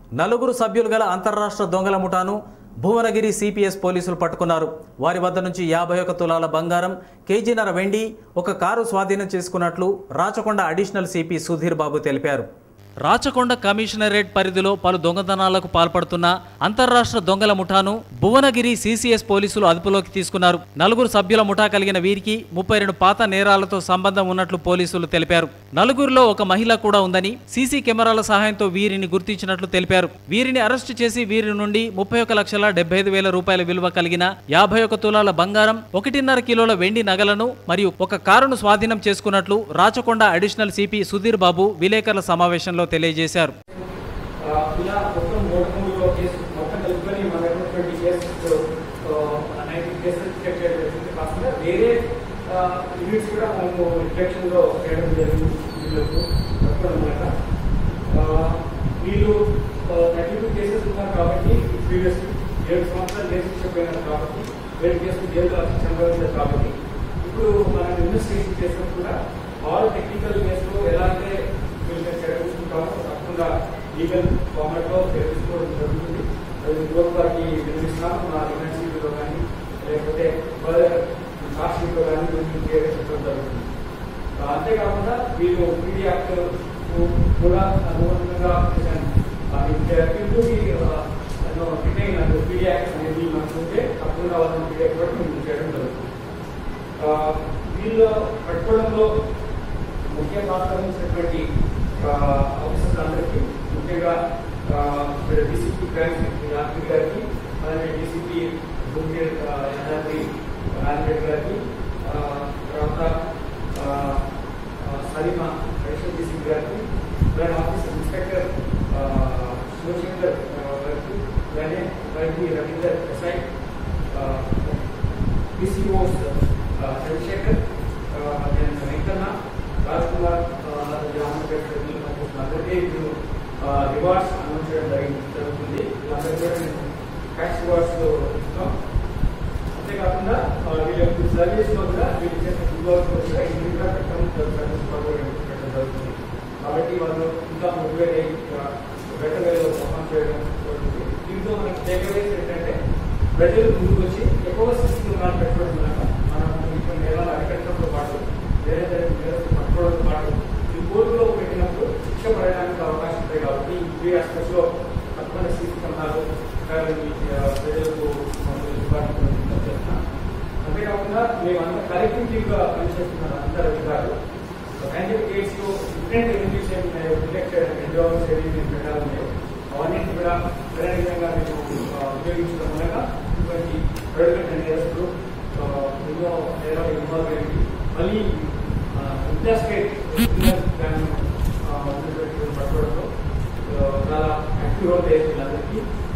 నలుగురు సభ్యులు గల అంతర్రాష్ట్ర దొంగల ముఠాను భువనగిరి సిపిఎస్ పోలీసులు పట్టుకున్నారు వారి వద్ద నుంచి యాభై ఒక తులాల బంగారం కేజీన్నర వెండి ఒక కారు స్వాధీనం చేసుకున్నట్లు రాచకొండ అడిషనల్ సిపి సుధీర్ బాబు తెలిపారు రాచకొండ కమిషనరేట్ పరిధిలో పలు దొంగతనాలకు పాల్పడుతున్న అంతర్రాష్ట్ర దొంగల ముఠాను భువనగిరి సిసిఎస్ పోలీసులు అదుపులోకి తీసుకున్నారు నలుగురు సభ్యుల ముఠా కలిగిన వీరికి ముప్పై రెండు పాత నేరాలతో సంబంధం ఉన్నట్లు పోలీసులు తెలిపారు నలుగురిలో ఒక మహిళ కూడా ఉందని సీసీ కెమెరాల సహాయంతో వీరిని గుర్తించినట్లు తెలిపారు వీరిని అరెస్టు చేసి వీరి నుండి ముప్పై ఒక లక్షల డెబ్బై ఐదు వేల రూపాయల విలువ కలిగిన యాభై ఒక తులాల బంగారం ఒకటిన్నర కిలోల వెండి నగలను మరియు ఒక కారును స్వాధీనం చేసుకున్నట్లు రాచకొండ అడిషనల్ సిపి సుధీర్ బాబు విలేకరుల సమావేశంలో తెలియజేశారు ఆ, ఇలా మొత్తం మూడు మూడు కేసు మొత్తం కలుపుకొని మన దగ్గర twenty cases ninety cases check చేయడం జరిగింది కాకుండా వేరే యూనిట్స్ కూడా మనము రిఫ్లెక్షన్లో చేయడం జరిగింది వీళ్ళకు పట్టుకోవడం వల్ల ఆ, వీళ్ళు థర్టీ టూ కేసెస్ ఉన్నారు కాబట్టి ప్రీవియస్ ఏడు సంవత్సరాలు జైలు శిక్ష పోయినారు కాబట్టి ఏడు కేసులు జైలు సంభవించారు కాబట్టి ఇప్పుడు మనం ఇన్వెస్టిగేషన్ చేసినప్పుడు కూడా ఆల్ టెక్నికల్ కేసులు ఎలా అయితే వీళ్ళు చర్య తీసుకుంటామో తప్పకుండా లీగల్ ఫార్మాట్ లో చర్య తీసుకోవడం జరుగుతుంది అది కోర్టు వారికి వినిపిస్తున్నాం మా యూనివర్సిటీలో కానీ లేకపోతే చార్జ్ షీట్లో కానీ వీళ్ళకి క్లియర్గా చెప్పడం జరుగుతుంది ఆ, అంతేకాకుండా వీళ్ళు పీడీ యాక్ట్ కూడా అనుగుణంగా రిటైన్ పీడీ యాక్ట్ అనేది మనకు ఉంటే తప్పకుండా వాళ్ళని పీడీ యాక్ట్ కూడా మేము చేయడం జరుగుతుంది ఆ, వీళ్ళ పట్టుకోవడంలో ముఖ్య పాత్ర వహించినటువంటి ఆఫీసర్స్ అందరికీ ముఖ్యంగా డీసీపీ క్రైమ్ యాత్రి గారికి అలాగే డీసీపీ భూమిర్ యాదాద్రి రాజరెడ్డి గారికి ఆ, తర్వాత ఆ, ఆ, సలీమా అడిషనల్ డీసీపీ గారికి అలాగే ఆఫీసర్ ఇన్స్పెక్టర్ ఆ, శివశంకర్ ఆ, గారికి అలాగే Vaidya Ravinder SI PCOs, uh, Chandrashekar నేను వెంకన్న రాజ్ కుమార్ అందరికీ ఇప్పుడు రివార్డ్స్ అనౌన్స్ చేయడం జరిగింది జరుగుతుంది అందరికీ కూడా నేను క్యాష్ రివార్డ్స్ ఇస్తాం అంతేకాకుండా ఆ, వీళ్ళ యొక్క సర్వీస్ లో కూడా వీళ్ళు చేసిన ఫుడ్ వర్క్ కూడా ఇంటికి కూడా పెట్టడం సర్వీస్ పెట్టడం జరుగుతుంది కాబట్టి వాళ్ళు ఇంకా మోటివేట్ అయ్యి బెటర్ వేలో పర్ఫామ్ చేయడం జరుగుతుంది దీంతో మనకి టేక్అవేస్ ఏంటంటే ప్రజలు ముందుకు వచ్చి ఎక్కువ సీసీ కెమెరాలు పెట్టుకోవడం వలన మనం ఇప్పుడు నేరాలు అరికట్టడంతో పాటు వేరే నేరస్తులు పట్టుకోవడంతో పాటు ఈ కోర్టులో పెట్టినప్పుడు శిక్ష పడడానికి అవకాశం ఉంటాయి కాబట్టి ఈ ఆస్పెక్ట్స్ లో తప్పకుండా సీసీ కెమెరాలు ఈ, ఆ, ప్రజలకు మనం ఇవ్వాలని చేస్తున్నాం అంతేకాకుండా మేమంతా కలెక్టివ్ గా పనిచేస్తున్న అందరు అధికారులు సైంటిఫిక్ కేస్ లో డిఫరెంట్ ఎలిమెంట్స్ ఉన్నాయో డిటెక్ట్ ఎండోమెంట్స్ ఏవి పెట్టాలి ఉన్నాయో అవన్నీ కూడా సరైన విధంగా మేము ఆ, ఉపయోగించడం వలన ఇటువంటి ప్రొడక్ట్ నేరస్తులు ఆ, ఎన్నో నేరాలు ఇన్వాల్వ్ అయ్యి మళ్ళీ ఇంటర్స్టేట్ ఉన్నటువంటి పట్టుకోవడంలో ఆ, చాలా యాక్టివ్ రోల్ వీళ్ళందరికీ